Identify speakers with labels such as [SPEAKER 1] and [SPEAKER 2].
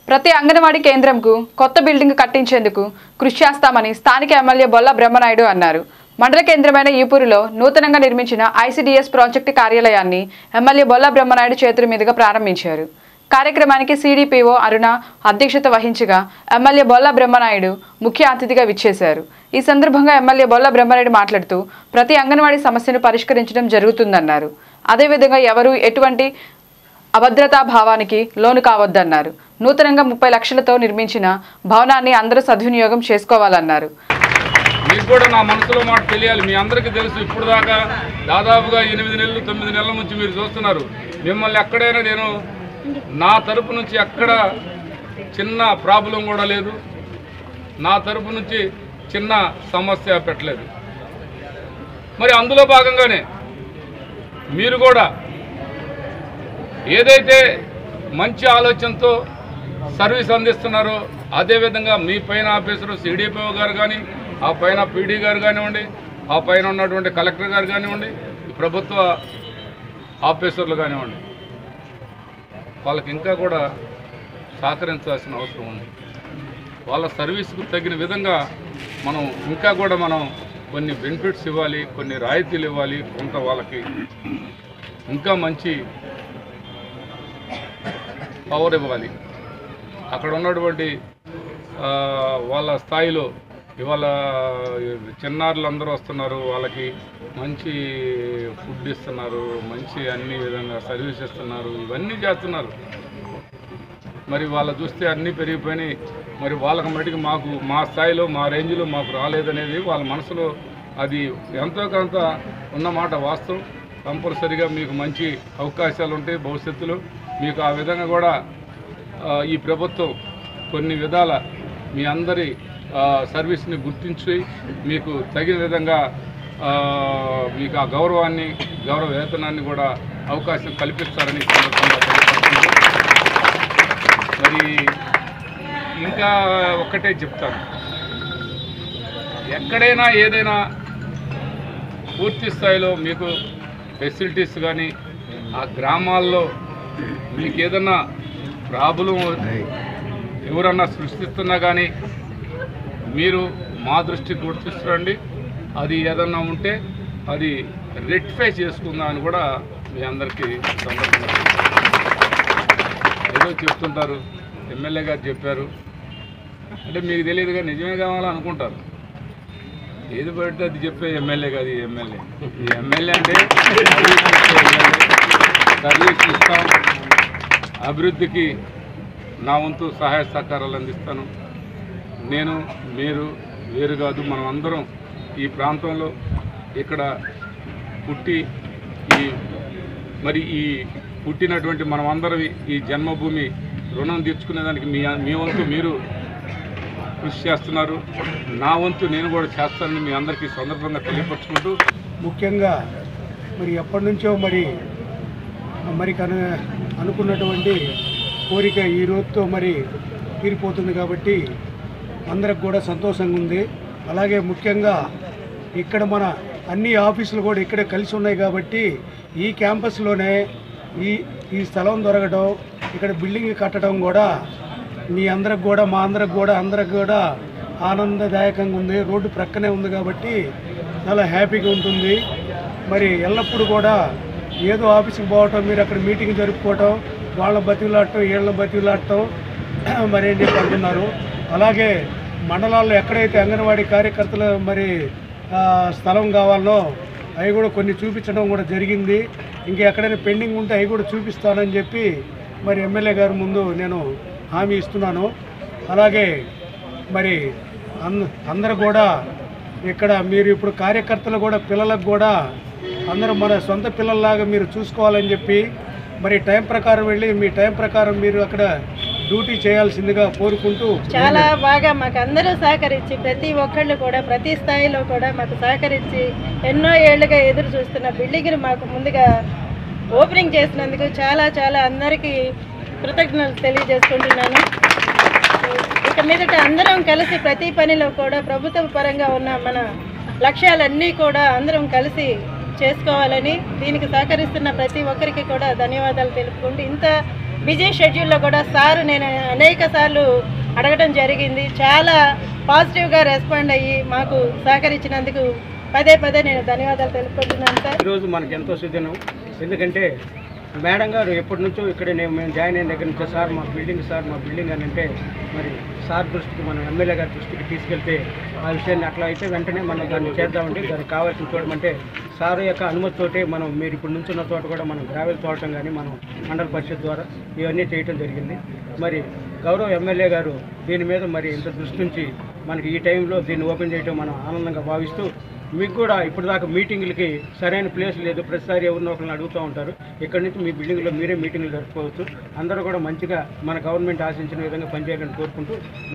[SPEAKER 1] ప్రతి అంగన్వాడీ కేంద్రంకు కొత్త బిల్డింగ్ కట్టించేందుకు కృషి చేస్తామని స్థానిక ఎమ్మెల్యే బొల్ల బ్రహ్మనాయుడు అన్నారు మండల కేంద్రమైన ఈపూరులో నూతనంగా నిర్మించిన ఐసిడిఎస్ ప్రాజెక్టు కార్యాలయాన్ని ఎమ్మెల్యే బొల్ల బ్రహ్మనాయుడు చేతుల మీదుగా ప్రారంభించారు కార్యక్రమానికి సిడిపిఓ అరుణ అధ్యక్షత వహించగా ఎమ్మెల్యే బొల్ల బ్రహ్మనాయుడు ముఖ్య అతిథిగా విచ్చేశారు ఈ సందర్భంగా ఎమ్మెల్యే బొల్ల బ్రహ్మనాయుడు మాట్లాడుతూ ప్రతి అంగన్వాడీ సమస్యను పరిష్కరించడం జరుగుతుందన్నారు అదేవిధంగా ఎవరూ ఎటువంటి అభద్రతా భావానికి లోను కావద్దన్నారు నూతనంగా ముప్పై లక్షలతో నిర్మించిన భవనాన్ని అందరూ సద్వినియోగం చేసుకోవాలన్నారు
[SPEAKER 2] మీకు కూడా నా మనసులో మాట తెలియాలి మీ అందరికీ తెలుసు ఇప్పుడు దాకా దాదాపుగా ఎనిమిది నెలలు తొమ్మిది నెలల నుంచి మీరు చూస్తున్నారు మిమ్మల్ని ఎక్కడైనా నేను నా తరపు నుంచి ఎక్కడ చిన్న ప్రాబ్లం కూడా లేదు నా తరపు నుంచి చిన్న సమస్య పెట్టలేదు మరి అందులో భాగంగానే మీరు కూడా ఏదైతే మంచి ఆలోచనతో సర్వీస్ అందిస్తున్నారో అదేవిధంగా మీ పైన ఆఫీసరు సిడిపిఓ గారు కానీ ఆ పైన పీడీ గారు కానివ్వండి ఆ పైన ఉన్నటువంటి కలెక్టర్ గారు కానివ్వండి ఈ ప్రభుత్వ ఆఫీసర్లు కానివ్వండి వాళ్ళకి ఇంకా కూడా సహకరించాల్సిన అవసరం ఉంది వాళ్ళ సర్వీస్కు తగిన విధంగా మనం ఇంకా కూడా మనం కొన్ని బెనిఫిట్స్ ఇవ్వాలి కొన్ని రాయితీలు ఇవ్వాలి కొంత వాళ్ళకి ఇంకా మంచి పవర్ ఇవ్వాలి అక్కడ ఉన్నటువంటి ఆ, వాళ్ళ స్థాయిలో ఇవాళ చిన్నారులు అందరూ వస్తున్నారు వాళ్ళకి మంచి ఫుడ్ ఇస్తున్నారు మంచి అన్ని విధంగా సర్వీస్ ఇస్తున్నారు ఇవన్నీ చేస్తున్నారు మరి వాళ్ళ చూస్తే అన్నీ పెరిగిపోయినాయి మరి వాళ్ళకి మటుకు మాకు మా స్థాయిలో మా రేంజ్లో మాకు రాలేదనేది వాళ్ళ మనసులో అది ఎంతో కొంత ఉన్నమాట వాస్తవం కంపల్సరిగా మీకు మంచి అవకాశాలు ఉంటాయి భవిష్యత్తులో మీకు ఆ విధంగా కూడా ఆ, ఈ ప్రభుత్వం కొన్ని విధాల మీ అందరి ఆ, సర్వీస్ని గుర్తించి మీకు తగిన విధంగా ఆ, మీకు ఆ గౌరవాన్ని గౌరవ వేతనాన్ని కూడా అవకాశం కల్పిస్తారని ఈ సందర్భంగా తెలియపరుచుకుంటూ మరి ఇంకా ఒక్కటే చెప్తాను ఎక్కడైనా ఏదైనా పూర్తి స్థాయిలో మీకు ఫెసిలిటీస్ కానీ ఆ గ్రామాల్లో మీకు ఏదన్నా ప్రాబ్లం ఎవరన్నా సృష్టిస్తున్నా కానీ మీరు మా దృష్టికి గుర్తిస్తారండి అది ఏదన్నా ఉంటే అది రెక్టిఫై చేసుకుందాం అని కూడా మీ అందరికీ సందర్భంగా ఏదో చెప్తుంటారు ఎమ్మెల్యే గారు చెప్పారు అంటే మీకు తెలియదుగా నిజమే కావాలని అనుకుంటారు ఏది పడితే అది చెప్పే ఎమ్మెల్యే కాదు ఈ ఎమ్మెల్యే ఈ ఎమ్మెల్యే అంటే సర్వీస్ ఇచ్చే ఎమ్మెల్యే సర్వీస్ ఇస్తాం అభివృద్ధికి నా వంతు సహాయ సహకారాలు అందిస్తాను నేను మీరు వేరు కాదు మనం అందరం ఈ ప్రాంతంలో ఇక్కడ పుట్టి ఈ మరి ఈ పుట్టినటువంటి మనం అందరం ఈ జన్మభూమి రుణం తీర్చుకునేదానికి మీ మీ వంతు మీరు కృషి చేస్తున్నారు నా వంతు నేను కూడా చేస్తానని మీ అందరికీ ఈ సందర్భంగా తెలియపరుచుకుంటూ
[SPEAKER 3] ముఖ్యంగా మరి ఎప్పటి నుంచో మరి మరి కన అనుకున్నటువంటి కోరిక ఈ రోజుతో మరి తీరిపోతుంది కాబట్టి అందరికి కూడా సంతోషంగా ఉంది అలాగే ముఖ్యంగా ఇక్కడ మన అన్ని ఆఫీసులు కూడా ఇక్కడే కలిసి ఉన్నాయి కాబట్టి ఈ క్యాంపస్లోనే ఈ ఈ స్థలం దొరకడం ఇక్కడ బిల్డింగ్ కట్టడం కూడా మీ అందరికి కూడా మా అందరికి కూడా అందరికి కూడా ఆనందదాయకంగా ఉంది రోడ్డు ప్రక్కనే ఉంది కాబట్టి చాలా హ్యాపీగా ఉంటుంది మరి ఎల్లప్పుడూ కూడా ఏదో ఆఫీస్కి పోవటం మీరు అక్కడ మీటింగ్ జరుపుకోవటం వాళ్ళ బతిలాడటం వీళ్ళ బతిలాడటం మరి ఏం చెప్పి అంటున్నారు అలాగే మండలాల్లో ఎక్కడైతే అంగన్వాడీ కార్యకర్తలు మరి ఆ, స్థలం కావాలనో అవి కూడా కొన్ని చూపించడం కూడా జరిగింది ఇంకా ఎక్కడైనా పెండింగ్ ఉంటే అవి కూడా చూపిస్తానని చెప్పి మరి ఎమ్మెల్యే గారి ముందు నేను హామీ ఇస్తున్నాను అలాగే మరి అంద అందరూ కూడా ఇక్కడ మీరు ఇప్పుడు కార్యకర్తలు కూడా పిల్లలకు కూడా అందరూ మన సొంత పిల్లల్లాగా మీరు చూసుకోవాలని చెప్పి మరి టైం ప్రకారం వెళ్ళి మీ టైం ప్రకారం మీరు అక్కడ డ్యూటీ చేయాల్సిందిగా కోరుకుంటూ
[SPEAKER 4] చాలా బాగా మాకు అందరూ సహకరించి ప్రతి ఒక్కళ్ళు కూడా ప్రతి స్థాయిలో కూడా మాకు సహకరించి ఎన్నో ఏళ్ళుగా ఎదురు చూస్తున్న బిల్డింగ్ని మాకు ముందుగా ఓపెనింగ్ చేసినందుకు చాలా చాలా అందరికీ కృతజ్ఞతలు తెలియజేసుకుంటున్నాను ఇక మీదట అందరం కలిసి ప్రతి పనిలో కూడా ప్రభుత్వ పరంగా ఉన్న మన లక్ష్యాలన్నీ కూడా అందరం కలిసి చేసుకోవాలని దీనికి సహకరిస్తున్న ప్రతి ఒక్కరికి కూడా ధన్యవాదాలు తెలుపుకుంటూ ఇంత బిజీ షెడ్యూల్లో కూడా సార్ నేను అనేక సార్లు అడగడం జరిగింది చాలా పాజిటివ్గా రెస్పాండ్ అయ్యి మాకు సహకరించినందుకు పదే పదే నేను ధన్యవాదాలు తెలుపుకుంటున్నాను సార్
[SPEAKER 5] ఈరోజు మనకు ఎంతో సుదినం ఎందుకంటే మేడం గారు ఎప్పటి నుంచో ఇక్కడ నేను మేము జాయిన్ అయిన దగ్గర నుంచి సార్ మా బిల్డింగ్ సార్ మా బిల్డింగ్ అని అంటే మరి సార్ దృష్టికి మనం ఎమ్మెల్యే గారి దృష్టికి తీసుకెళ్తే ఆ విషయాన్ని అట్లా అయితే వెంటనే మనం దాన్ని చేద్దామండి దానికి కావాల్సిన చూడమంటే సార్ యొక్క అనుమతితోటే మనం మీరు ఇప్పుడు నుంచున్న చోట కూడా మనం గ్రావెల్ తోడటం కానీ మనం మండల పరిషత్ ద్వారా ఇవన్నీ చేయటం జరిగింది మరి గౌరవ ఎమ్మెల్యే గారు దీని మీద మరి ఇంత దృష్టి నుంచి మనకి ఈ టైంలో దీన్ని ఓపెన్ చేయడం మనం ఆనందంగా భావిస్తూ మీకు కూడా ఇప్పుడు దాకా మీటింగ్లకి సరైన ప్లేస్ లేదు ప్రతిసారి ఎవరినో ఒకరిని అడుగుతూ ఉంటారు ఇక్కడ నుంచి మీ బిల్డింగ్లో మీరే మీటింగ్లు జరుపుకోవచ్చు అందరూ కూడా మంచిగా మన గవర్నమెంట్ ఆశించిన విధంగా పనిచేయాలని కోరుకుంటూ